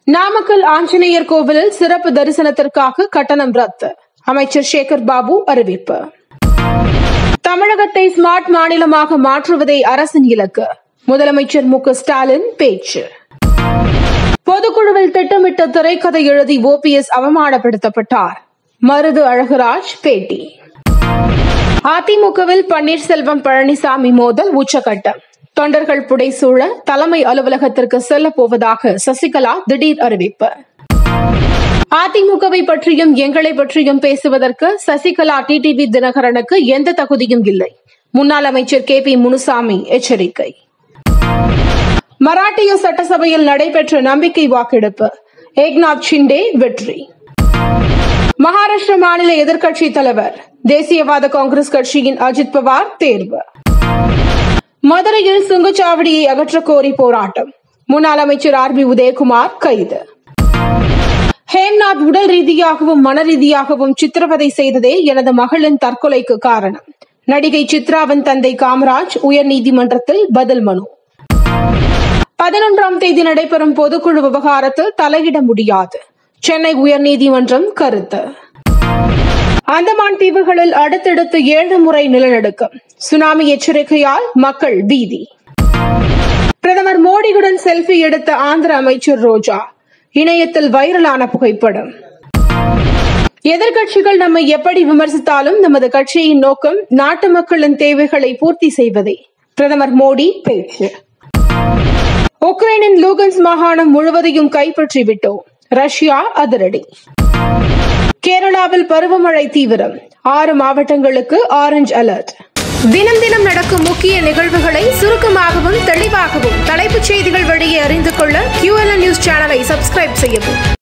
நாமக்கல் ஆஞ்சநேயர் கோவிலில் சிறப்பு தரிசனத்திற்காக கட்டணம் ரத்து அமைச்சர் சேகர் பாபு அறிவிப்பு தமிழகத்தை ஸ்மார்ட் மாநிலமாக மாற்றுவதே அரசின் இலக்கு முதலமைச்சர் மு க ஸ்டாலின் பேச்சு பொதுக்குழுவில் திட்டமிட்ட திரைக்கதை எழுதி ஓபிஎஸ் அவமானப்படுத்தப்பட்டார் மருது அழகுராஜ் பேட்டி அதிமுகவில் பன்னீர்செல்வம் பழனிசாமி மோதல் உச்சகட்டம் தொண்டர்கள் புடைசூழ தலைமை அலுவலகத்திற்கு செல்லப் போவதாக சசிகலா திடீர் அறிவிப்பு அதிமுகவை பற்றியும் எங்களை பற்றியும் பேசுவதற்கு சசிகலா டிடிவி தினகரனுக்கு எந்த தகுதியும் இல்லை முன்னாள் அமைச்சர் கே பி முனுசாமி எச்சரிக்கை மராட்டிய சட்டசபையில் நடைபெற்ற நம்பிக்கை வாக்கெடுப்பு ஏக்நாத் ஷிண்டே வெற்றி மகாராஷ்டிர மாநில எதிர்க்கட்சித் தலைவர் தேசியவாத காங்கிரஸ் கட்சியின் அஜித் பவார் தேர்வு மதுரையில் சுங்கச்சாவடியை அகற்றக் கோரி போராட்டம் முன்னாள் அமைச்சர் ஆர் பி உதயகுமார் கைது ஹேம்நாத் உடல் ரீதியாகவும் மன ரீதியாகவும் சித்திரவதை செய்ததே எனது மகளின் தற்கொலைக்கு காரணம் நடிகை சித்ராவின் தந்தை காமராஜ் உயர்நீதிமன்றத்தில் பதில் மனு பதினொன்றாம் தேதி நடைபெறும் பொதுக்குழு விவகாரத்தில் தலையிட முடியாது சென்னை உயர்நீதிமன்றம் கருத்து அந்தமான் தீவுகளில் அடுத்தடுத்து ஏழு முறை நிலநடுக்கம் சுனாமி எச்சரிக்கையால் மக்கள் பீதி பிரதமர் மோடியுடன் செல்ஃபி எடுத்த ஆந்திர அமைச்சர் ரோஜா இணையத்தில் வைரலான புகைப்படம் எதிர்க்கட்சிகள் நம்மை எப்படி விமர்சித்தாலும் நமது கட்சியின் நோக்கம் நாட்டு மக்களின் தேவைகளை பூர்த்தி செய்வதே பிரதமர் மோடி பேச்சு உக்ரைனின் லூகன்ஸ் மாகாணம் முழுவதையும் கைப்பற்றி விட்டோம் ரஷ்யா அதிரடி கேரளாவில் பருவமழை தீவிரம் ஆறு மாவட்டங்களுக்கு ஆரஞ்ச் அலர்ட் தினம் தினம் நடக்கும் முக்கிய நிகழ்வுகளை சுருக்கமாகவும் தெளிவாகவும் தலைப்புச் செய்திகள் வழியே அறிந்து கொள்ள QLN நியூஸ் சேனலை சப்ஸ்கிரைப் செய்யவும்